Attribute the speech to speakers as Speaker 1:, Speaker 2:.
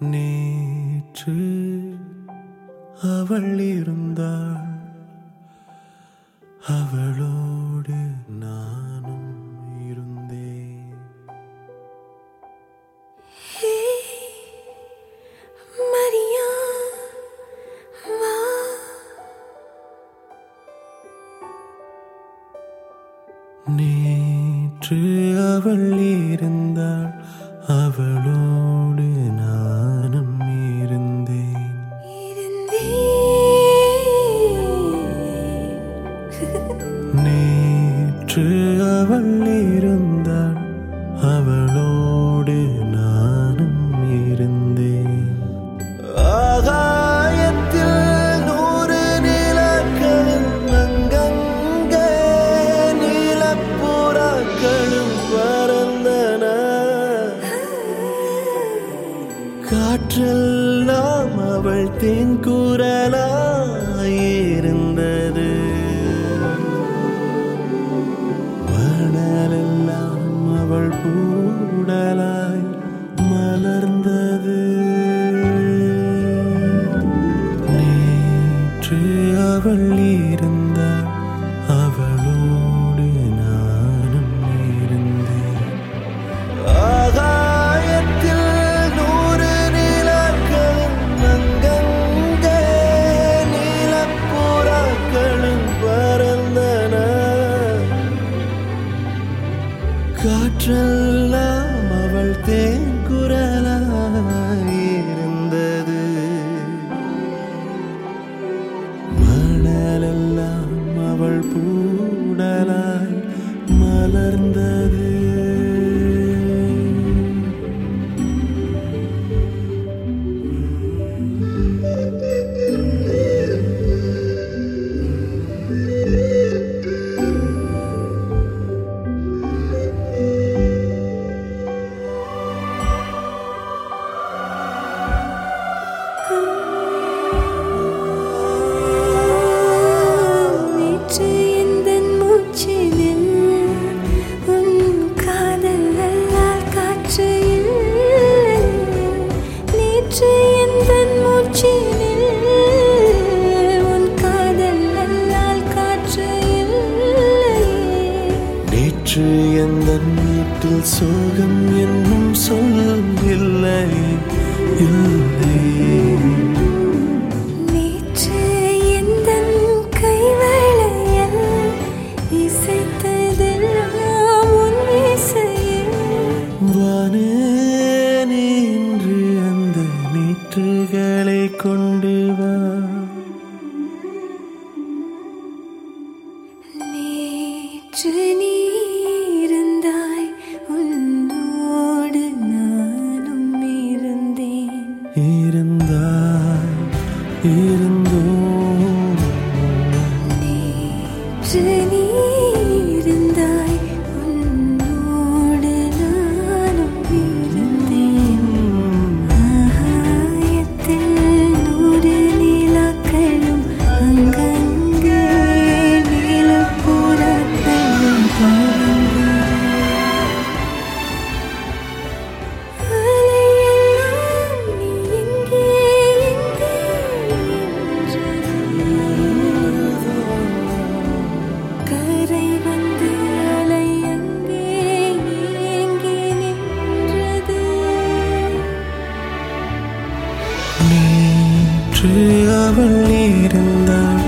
Speaker 1: நேற்று அவள் இருந்தாள் அவளோடு நானும் இருந்தேன்
Speaker 2: மரியா வா
Speaker 1: நேற்று அவள் இருந்தாள் அவளோடு நானும் இருந்தேன் நேற்று அவள் இருந்தாள் அவளோடு நானும் இருந்தேன் ஆகாயத்தில் நூறு நிலக்களும் அங்கங்கே நீலப்புறாக்களும் பறந்தன காற்றெல்லாம் அவள் தேன் இருந்தது மணலெல்லாம் அவள் பூடலாய் மலர்ந்தது நேற்று அவள் இருந்தாள் அவளோடு நானும் இருந்தேன் ஆகாயத்தில் நூறு நிலக்களும் அங்கங்கே நீலப்புறாக்களும் பறந்தன காற்றெல்லாம் அவள் தேன் இருந்தது மணலெல்லாம் அவள் பூடலாய் மலர்ந்தது
Speaker 2: நேற்று எந்தன் மூச்சினில் உன் காதல் அல்லால் காற்று இல்லை. நேற்று எந்தன் மூச்சினில் உன் காதல் அல்லால் காற்று இல்லை.
Speaker 1: நேற்று எந்த வீட்டில் சோகம் என்னும் சொல் இல்லை இல்லை
Speaker 2: நேற்று எந்தன் கைவளையல் இசைத்ததெல்லாம் உன் இசையில்.
Speaker 1: வானே நின்று அந்த நீற்றுகளை கொண்டு வா
Speaker 2: நேற்று நீ இருந்தாய் உன்னோடு நானும் இருந்தேன்
Speaker 1: இருந்தாய் இருந்தோம்
Speaker 2: நேற்று நீ இருந்தாய் உன்னோடு நானும் இருந்தேன் ஆகாயத்தில் நூறு நிலாக்களும் அங்கங்கே நீலப்புறாக்களும் பறந்தன. அலையெல்லாம் நீ எங்கே எங்கே என்றது. கரை வந்து அலை அங்கே ஏங்கி நின்றது
Speaker 1: நேற்று அவள் இருந்தாள்